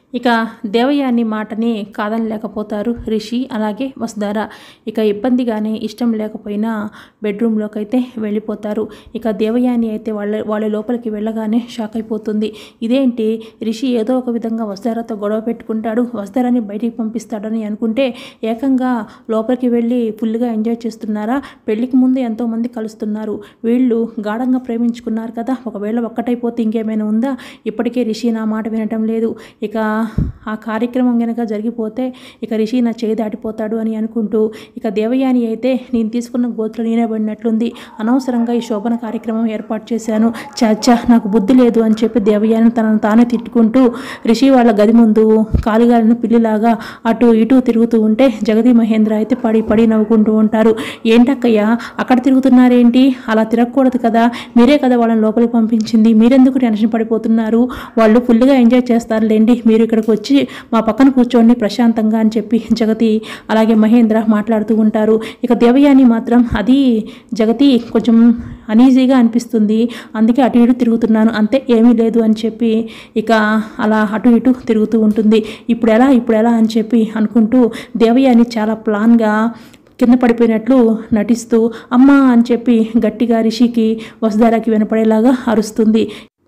ఇక దేవయాని మాటని కాదనలేకపోతారు రిషి అలాగే వసుధార ఇక ఇబ్బందిగానే ఇష్టం లేకపోయినా బెడ్రూమ్లోకి అయితే వెళ్ళిపోతారు ఇక దేవయాని అయితే వాళ్ళ వాళ్ళ లోపలికి వెళ్ళగానే షాక్ అయిపోతుంది ఇదేంటి రిషి ఏదో ఒక విధంగా వసుధారతో గొడవ పెట్టుకుంటాడు వసుధారాని బయటికి పంపిస్తాడని అనుకుంటే ఏకంగా లోపలికి వెళ్ళి ఫుల్గా ఎంజాయ్ చేస్తున్నారా పెళ్లికి ముందు ఎంతోమంది కలుస్తున్నారు వీళ్ళు గాఢంగా ప్రేమించుకున్నారు కదా ఒకవేళ ఒక్కటైపోతే ఇంకేమైనా ఉందా ఇప్పటికే రిషి నా మాట వినటం లేదు ఇక ఆ కార్యక్రమం కనుక జరిగిపోతే ఇక రిషి నా చేయి దాటిపోతాడు అని అనుకుంటూ ఇక దేవయాని అయితే నేను తీసుకున్న గోతులు నేనే పడినట్లుంది అనవసరంగా ఈ శోభన కార్యక్రమం ఏర్పాటు చేశాను చాచా నాకు బుద్ధి లేదు అని చెప్పి దేవయాని తనను తానే తిట్టుకుంటూ రిషి వాళ్ళ గది ముందు కాలుగాలిన పిల్లిలాగా అటు ఇటు తిరుగుతూ ఉంటే జగతి మహేంద్ర అయితే పడి పడి నవ్వుకుంటూ ఉంటారు ఏంటక్కయ్య అక్కడ తిరుగుతున్నారేంటి అలా తిరగకూడదు కదా మీరే కదా వాళ్ళని లోపలికి పంపించింది మీరెందుకు టెన్షన్ పడిపోతున్నారు వాళ్ళు ఫుల్గా ఎంజాయ్ చేస్తారులేండి మీరు ఇక్కడికి వచ్చి మా పక్కన కూర్చోండి ప్రశాంతంగా అని చెప్పి జగతి అలాగే మహేంద్ర మాట్లాడుతూ ఉంటారు ఇక దేవయాని మాత్రం అది జగతి కొంచెం అనీజీగా అనిపిస్తుంది అందుకే అటు ఇటు తిరుగుతున్నాను అంతే ఏమీ లేదు అని చెప్పి ఇక అలా అటు ఇటు తిరుగుతూ ఉంటుంది ఇప్పుడు ఎలా ఇప్పుడు ఎలా అని చెప్పి అనుకుంటూ దేవయాని చాలా ప్లాన్గా కింద పడిపోయినట్లు నటిస్తూ అమ్మా అని చెప్పి గట్టిగా రిషికి వసుధారకి వినపడేలాగా అరుస్తుంది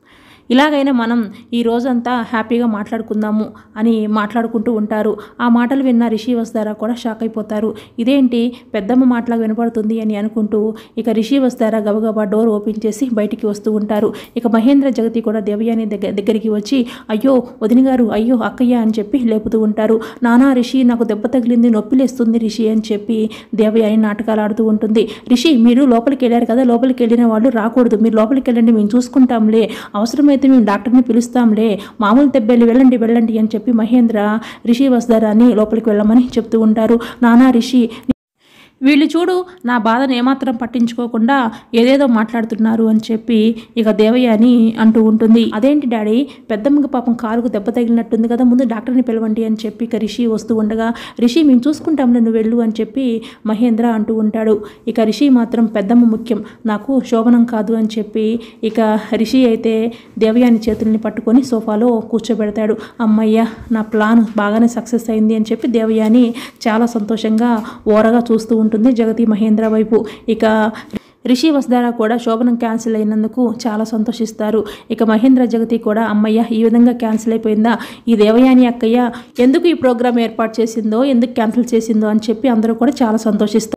ఇలాగైనా మనం ఈ రోజంతా హ్యాపీగా మాట్లాడుకుందాము అని మాట్లాడుకుంటూ ఉంటారు ఆ మాటలు విన్న రిషి వస్తారా కూడా షాక్ అయిపోతారు ఇదేంటి పెద్దమ్మ మాటలాగా వినపడుతుంది అని అనుకుంటూ ఇక రిషి వస్తారా గబగబా డోర్ ఓపెన్ చేసి బయటికి వస్తూ ఉంటారు ఇక మహేంద్ర జగతి కూడా దేవయాని దగ్గర దగ్గరికి వచ్చి అయ్యో వదిన గారు అయ్యో అక్కయ్య అని చెప్పి లేపుతూ ఉంటారు నానా రిషి నాకు దెబ్బ తగిలింది నొప్పిలేస్తుంది రిషి అని చెప్పి దేవయాని నాటకాలు ఆడుతూ ఉంటుంది రిషి మీరు లోపలికి వెళ్ళారు కదా లోపలికి వెళ్ళిన వాళ్ళు రాకూడదు మీరు లోపలికి వెళ్ళండి మేము చూసుకుంటాంలే అవసరమైతే మేము డాక్టర్ని పిలుస్తాంలే మామూలు దెబ్బలు వెళ్ళండి వెళ్ళండి అని చెప్పి మహేంద్ర రిషి వస్తారని లోపలికి వెళ్ళమని చెప్తూ ఉంటారు నానా రిషి వీళ్ళు చూడు నా బాధను ఏమాత్రం పట్టించుకోకుండా ఏదేదో మాట్లాడుతున్నారు అని చెప్పి ఇక దేవయాని అంటూ ఉంటుంది అదేంటి డాడీ పెద్దమ్మకి పాపం కాలుకు దెబ్బ తగిలినట్టుంది కదా ముందు డాక్టర్ని పిలవండి అని చెప్పి ఇక రిషి వస్తూ ఉండగా రిషి మేము చూసుకుంటాంలే నువ్వు వెళ్ళు అని చెప్పి మహేంద్ర అంటూ ఉంటాడు ఇక రిషి మాత్రం పెద్దమ్మ ముఖ్యం నాకు శోభనం కాదు అని చెప్పి ఇక రిషి అయితే దేవయాని చేతుల్ని పట్టుకొని సోఫాలో కూర్చోబెడతాడు అమ్మయ్య నా ప్లాన్ బాగానే సక్సెస్ అయింది అని చెప్పి దేవయాని చాలా సంతోషంగా ఓరగా చూస్తూ ఉంటుంది జగతి మహేంద్ర వైపు ఇక రిషి వసుధార కూడా శోభనం క్యాన్సిల్ అయినందుకు చాలా సంతోషిస్తారు ఇక మహేంద్ర జగతి కూడా అమ్మయ్య ఈ విధంగా క్యాన్సిల్ అయిపోయిందా ఈ దేవయాని అక్కయ్య ఎందుకు ఈ ప్రోగ్రామ్ ఏర్పాటు చేసిందో ఎందుకు క్యాన్సిల్ చేసిందో అని చెప్పి అందరూ కూడా చాలా సంతోషిస్తారు